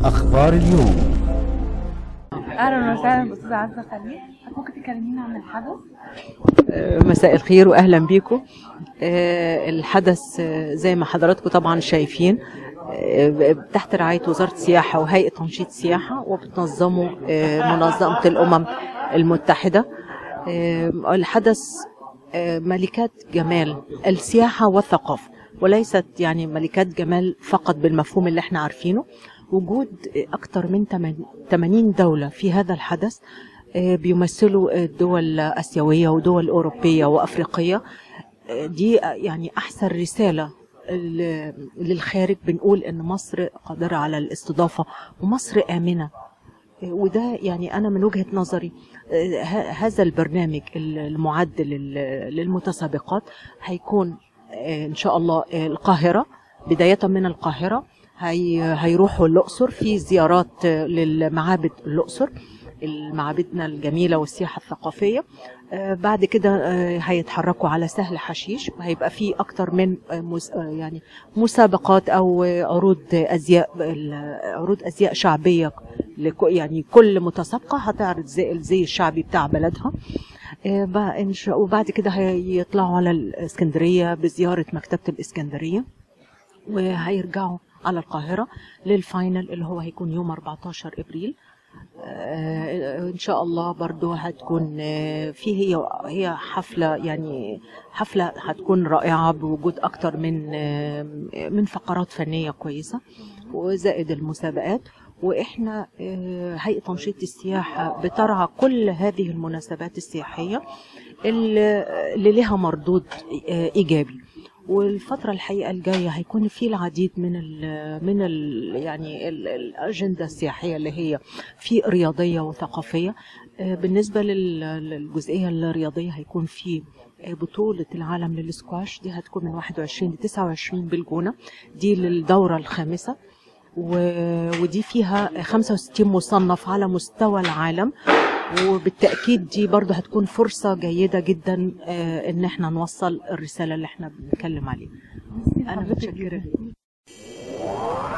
أخبار اليوم اهلا وسهلا باستاذه عزه خليل ممكن تكلمينا عن الحدث مساء الخير واهلا بيكم آه، الحدث آه، زي ما حضراتكم طبعا شايفين آه، تحت رعاية وزارة السياحة وهيئة تنشيط السياحة وبتنظمه آه، منظمة الأمم المتحدة آه، الحدث آه، ملكات جمال السياحة والثقافة وليست يعني ملكات جمال فقط بالمفهوم اللي احنا عارفينه وجود أكثر من 80 دولة في هذا الحدث آه، بيمثلوا دول آسيوية ودول أوروبية وأفريقية آه، دي يعني أحسن رسالة ل- للخارج بنقول إن مصر قادرة على الاستضافة ومصر آمنة آه، وده يعني أنا من وجهة نظري آه، ه- هذا البرنامج المعد لل- للمتسابقات هيكون آه، إن شاء الله آه، القاهرة بداية من القاهرة هي هيروحوا الأقصر في زيارات آه، للمعابد الأقصر المعابدنا الجميلة والسياحة الثقافية آه، بعد كده آه، هيتحركوا على سهل حشيش وهيبقى في أكتر من آه، مس- آه، يعني مسابقات أو آه، عروض أزياء ال- عروض أزياء شعبية لك- يعني كل متسابقة هتعرض زي الزي الشعبي بتاع بلدها آه، بقى إن شاء وبعد كده هيطلعوا على الإسكندرية بزيارة مكتبة الإسكندرية وهيرجعوا على القاهرة للفاينل اللي هو هيكون يوم 14 إبريل آه، ان شاء الله برضو هتكون آه، في هي هي حفله يعني حفله هتكون رائعه بوجود اكتر من آه، من فقرات فنيه كويسه وزائد المسابقات واحنا آه، هيئه تنشيط السياحه بترعى كل هذه المناسبات السياحيه اللي اللي لها مردود آه، ايجابي والفترة الحقيقة الجاية هيكون في العديد من ال من ال يعني ال- الأجندة السياحية اللي هي في رياضية وثقافية آه، بالنسبة لل- للجزئية الرياضية هيكون في آه، بطولة العالم للسكواش دي هتكون من 21 ل 29 بالجونة دي للدورة الخامسة و- ودي فيها 65 مصنف على مستوى العالم وبالتأكيد دي برضه هتكون فرصة جيدة جدا آه، ان احنا نوصل الرسالة اللي احنا بنتكلم عليها انا متشكرة